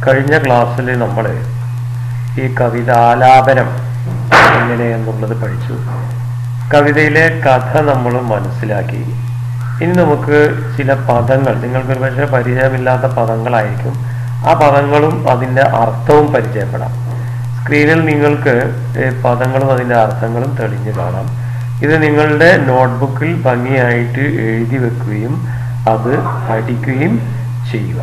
കഴിഞ്ഞ ക്ലാസ്സിൽ നമ്മൾ ഈ കവിത ആലാപനം എങ്ങനെ എന്നുള്ളത് പഠിച്ചു കവിതയിലെ കഥ നമ്മൾ മനസ്സിലാക്കി ഇനി നമുക്ക് ചില പദങ്ങൾ നിങ്ങൾക്ക് ഒരുപക്ഷെ പരിചയമില്ലാത്ത പദങ്ങളായിരിക്കും ആ പദങ്ങളും അതിൻ്റെ അർത്ഥവും പരിചയപ്പെടാം സ്ക്രീനിൽ നിങ്ങൾക്ക് ഈ പദങ്ങളും അതിൻ്റെ അർത്ഥങ്ങളും തെളിഞ്ഞു കാണാം ഇത് നിങ്ങളുടെ നോട്ട്ബുക്കിൽ ഭംഗിയായിട്ട് എഴുതി വെക്കുകയും അത് പഠിക്കുകയും ചെയ്യുക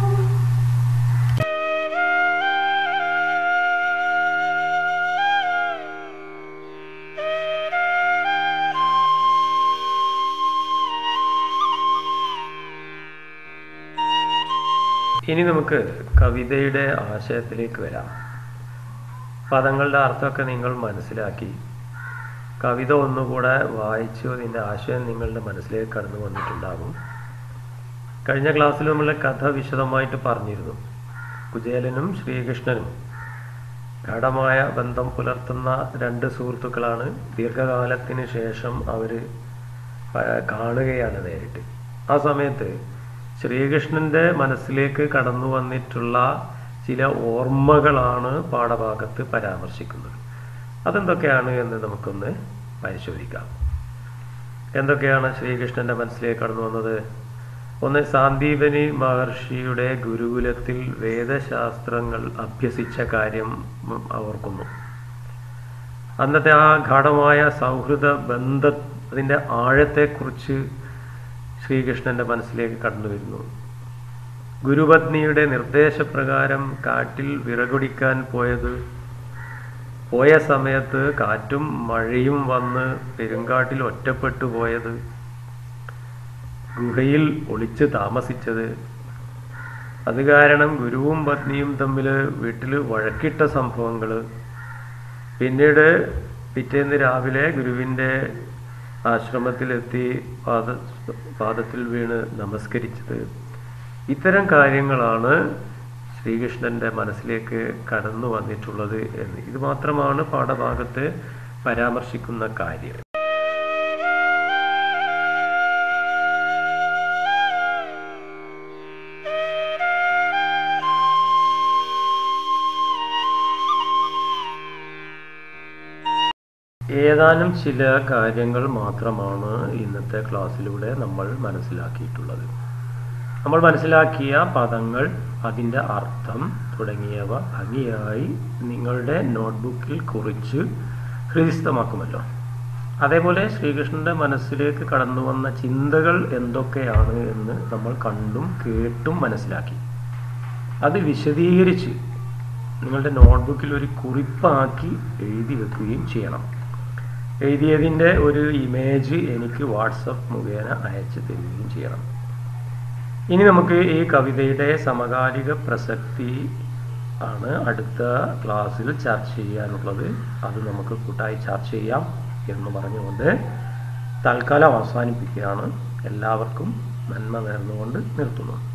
ഇനി നമുക്ക് കവിതയുടെ ആശയത്തിലേക്ക് വരാം പദങ്ങളുടെ അർത്ഥമൊക്കെ നിങ്ങൾ മനസ്സിലാക്കി കവിത ഒന്നുകൂടെ വായിച്ചു അതിൻ്റെ ആശയം നിങ്ങളുടെ മനസ്സിലേക്ക് കടന്നു വന്നിട്ടുണ്ടാകും കഴിഞ്ഞ ക്ലാസ്സിൽ നമ്മൾ കഥ വിശദമായിട്ട് പറഞ്ഞിരുന്നു കുചേലനും ശ്രീകൃഷ്ണനും ഗാഠമായ ബന്ധം പുലർത്തുന്ന രണ്ട് സുഹൃത്തുക്കളാണ് ദീർഘകാലത്തിന് ശേഷം അവർ കാണുകയാണ് നേരിട്ട് ആ സമയത്ത് ശ്രീകൃഷ്ണന്റെ മനസ്സിലേക്ക് കടന്നു വന്നിട്ടുള്ള ചില ഓർമ്മകളാണ് പാഠഭാഗത്ത് പരാമർശിക്കുന്നത് അതെന്തൊക്കെയാണ് എന്ന് നമുക്കൊന്ന് പരിശോധിക്കാം എന്തൊക്കെയാണ് ശ്രീകൃഷ്ണന്റെ മനസ്സിലേക്ക് കടന്നു വന്നത് ഒന്ന് സാന്ദീപനി മഹർഷിയുടെ ഗുരുകുലത്തിൽ വേദശാസ്ത്രങ്ങൾ അഭ്യസിച്ച കാര്യം ഓർക്കുന്നു അന്നത്തെ ആ ഗാഠമായ സൗഹൃദ ബന്ധ അതിൻ്റെ ആഴത്തെക്കുറിച്ച് ശ്രീകൃഷ്ണന്റെ മനസ്സിലേക്ക് കടന്നു വരുന്നു ഗുരുപത്നിയുടെ നിർദ്ദേശപ്രകാരം കാട്ടിൽ വിറകൊടിക്കാൻ പോയത് പോയ സമയത്ത് കാറ്റും മഴയും വന്ന് പെരുങ്കാട്ടിൽ ഒറ്റപ്പെട്ടു പോയത് ഗുഹയിൽ ഒളിച്ച് താമസിച്ചത് അത് കാരണം ഗുരുവും പത്നിയും തമ്മിൽ വീട്ടിൽ വഴക്കിട്ട സംഭവങ്ങൾ പിന്നീട് പിറ്റേന്ന് രാവിലെ ഗുരുവിൻ്റെ ആശ്രമത്തിലെത്തി പാദ പാദത്തിൽ വീണ് നമസ്കരിച്ചത് ഇത്തരം കാര്യങ്ങളാണ് ശ്രീകൃഷ്ണന്റെ മനസ്സിലേക്ക് കടന്നു വന്നിട്ടുള്ളത് എന്ന് ഇത് മാത്രമാണ് പാഠഭാഗത്ത് പരാമർശിക്കുന്ന കാര്യം ഏതാനും ചില കാര്യങ്ങൾ മാത്രമാണ് ഇന്നത്തെ ക്ലാസ്സിലൂടെ നമ്മൾ മനസ്സിലാക്കിയിട്ടുള്ളത് നമ്മൾ മനസ്സിലാക്കിയ പദങ്ങൾ അതിൻ്റെ അർത്ഥം തുടങ്ങിയവ ഭംഗിയായി നിങ്ങളുടെ നോട്ട്ബുക്കിൽ കുറിച്ച് ഹൃദിസ്ഥമാക്കുമല്ലോ അതേപോലെ ശ്രീകൃഷ്ണന്റെ മനസ്സിലേക്ക് കടന്നു വന്ന ചിന്തകൾ എന്തൊക്കെയാണ് എന്ന് നമ്മൾ കണ്ടും കേട്ടും മനസ്സിലാക്കി അത് വിശദീകരിച്ച് നിങ്ങളുടെ നോട്ട്ബുക്കിൽ ഒരു കുറിപ്പാക്കി എഴുതി വെക്കുകയും ചെയ്യണം എഴുതിയതിൻ്റെ ഒരു ഇമേജ് എനിക്ക് വാട്സപ്പ് മുഖേന അയച്ചു തരികയും ചെയ്യണം ഇനി നമുക്ക് ഈ കവിതയുടെ സമകാലിക പ്രസക്തി ആണ് അടുത്ത ക്ലാസ്സിൽ ചർച്ച ചെയ്യാനുള്ളത് അത് നമുക്ക് കൂട്ടായി ചർച്ച ചെയ്യാം എന്ന് പറഞ്ഞുകൊണ്ട് തൽക്കാലം അവസാനിപ്പിക്കുകയാണ് എല്ലാവർക്കും നന്മ നേർന്നുകൊണ്ട് നിർത്തുന്നു